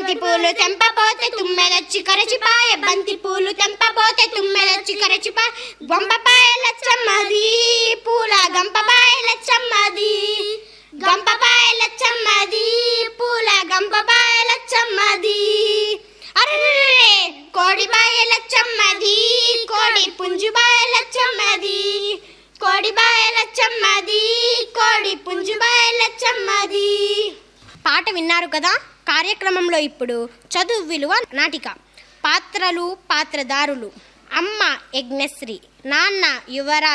బంతి పూలు తెంపపోతే తుమ్మెదొచ్చి కరచిపాయ బంతి పూలు తెంపపోతే తుమ్మెదొచ్చి కరచిపాయ గంపపాయ లచ్చమ్మది పూల గంపపాయ లచ్చమ్మది గంపపాయ లచ్చమ్మది పూల గంపపాయ లచ్చమ్మది అరే కోడిబాయ లచ్చమ్మది కోడి పుంజుబాయ లచ్చమ్మది కోడిబాయ లచ్చమ్మది కోడి పుంజుబాయ లచ్చమ్మది పాట విన్నారు కదా కార్యక్రమంలో ఇప్పుడు చదువు విలువ నాటిక పాత్రలు పాత్రదారులు అమ్మ యజ్ఞశ్రీ నాన్న యువరాజ్